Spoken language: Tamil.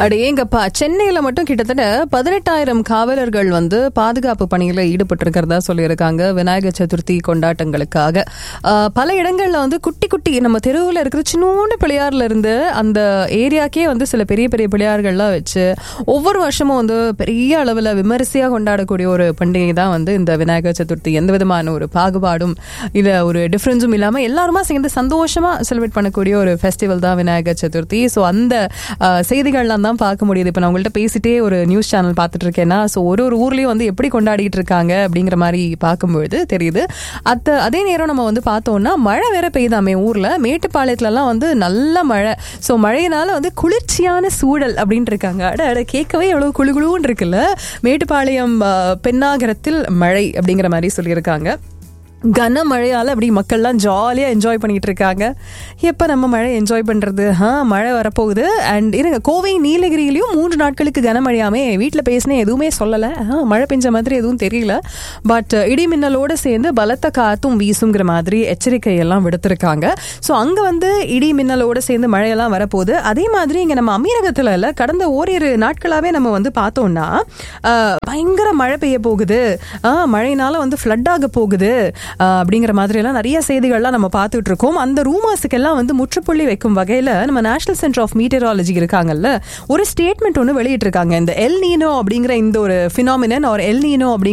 அடேங்கப்பா சென்னையில மட்டும் கிட்டத்தட்ட பதினெட்டாயிரம் காவலர்கள் வந்து பாதுகாப்பு பணியில ஈடுபட்டு இருக்கிறதா சொல்லியிருக்காங்க விநாயகர் சதுர்த்தி கொண்டாட்டங்களுக்காக ஆஹ், பல இடங்கள்ல வந்து குட்டி குட்டி நம்ம தெருவில் இருக்கிற சின்னோண்டு பிள்ளையார்ல இருந்து அந்த ஏரியாக்கே வந்து சில பெரிய பெரிய பிள்ளையார்கள்லாம் வச்சு ஒவ்வொரு வருஷமும் வந்து பெரிய அளவில் விமரிசையாக கொண்டாடக்கூடிய ஒரு பண்டிகை தான் வந்து இந்த விநாயகர் சதுர்த்தி எந்த விதமான ஒரு பாகுபாடும் இல்ல ஒரு டிஃப்ரென்ஸும் இல்லாம எல்லாருமா சேர்ந்து சந்தோஷமா செலிப்ரேட் பண்ணக்கூடிய ஒரு ஃபெஸ்டிவல் தான் விநாயகர் சதுர்த்தி ஸோ அந்த ஆஹ், செய்திகள்லாம் தான் பார்க்க முடியுது இப்போ நான் உங்கள்கிட்ட பேசிட்டே ஒரு நியூஸ் சேனல் பார்த்துட்டு இருக்கேன்னா ஸோ ஒரு ஒரு ஊர்லயும் வந்து எப்படி கொண்டாடிட்டு இருக்காங்க அப்படிங்கிற மாதிரி பார்க்கும்பொழுது தெரியுது அத்த அதே நேரம் நம்ம வந்து பார்த்தோம்னா மழை வேற பெய்தாமே ஊர்ல மேட்டுப்பாளையத்துலலாம் வந்து நல்ல மழை ஸோ மழையினால வந்து குளிர்ச்சியான சூழல் அப்படின்ட்டு இருக்காங்க அட அட கேட்கவே எவ்வளவு குளு குளுன்னு இருக்குல்ல மேட்டுப்பாளையம் ஆஹ், பெண்ணாகரத்தில் மழை அப்படிங்கிற மாதிரி சொல்லியிருக்காங்க கனமழையால அப்படி மக்கள்லாம் ஜாலியா என்ஜாய் பண்ணிட்டு இருக்காங்க எப்ப நம்ம மழை என்ஜாய் பண்றது ஆ மழை வரப்போகுது அண்ட் இருங்க கோவை நீலகிரியிலயும் மூன்று நாட்களுக்கு கனமழையாமே வீட்டுல பேசினே எதுவுமே சொல்லல ஆ, மழை பெஞ்ச மாதிரி எதுவும் தெரியல பட் இடி மின்னலோட சேர்ந்து பலத்த காத்தும் வீசுங்கிற மாதிரி எச்சரிக்கை எல்லாம் விடுத்திருக்காங்க ஸோ அங்க வந்து இடி மின்னலோட சேர்ந்து மழையெல்லாம் வரப்போகுது அதே மாதிரி இங்க நம்ம அமீரகத்துல இல்ல கடந்த ஓரிரு நாட்களாவே நம்ம வந்து பார்த்தோம்னா ஆ, பயங்கர மழை பெய்ய போகுது ஆ, மழையினால வந்து ஃப்ளட் ஆக போகுது ஆ, அப்படிங்கிற மாதிரி எல்லாம் நிறைய செய்திகள்லாம் நம்ம பார்த்துட்டு இருக்கோம் அந்த ரூமர்ஸுக்கெல்லாம் வந்து முற்றுப்புள்ளி வைக்கும் வகையில நம்ம நேஷனல் சென்டர் ஆஃப் மீட்டராலஜி இருக்காங்கல்ல ஒரு ஸ்டேட்மெண்ட் ஒன்று வெளியிட்டிருக்காங்க இந்த எல் நீனோ அப்படிங்கிற இந்த ஒரு ஃபினாமினன் ஒரு எல் நீனோ அப்படிங்கிற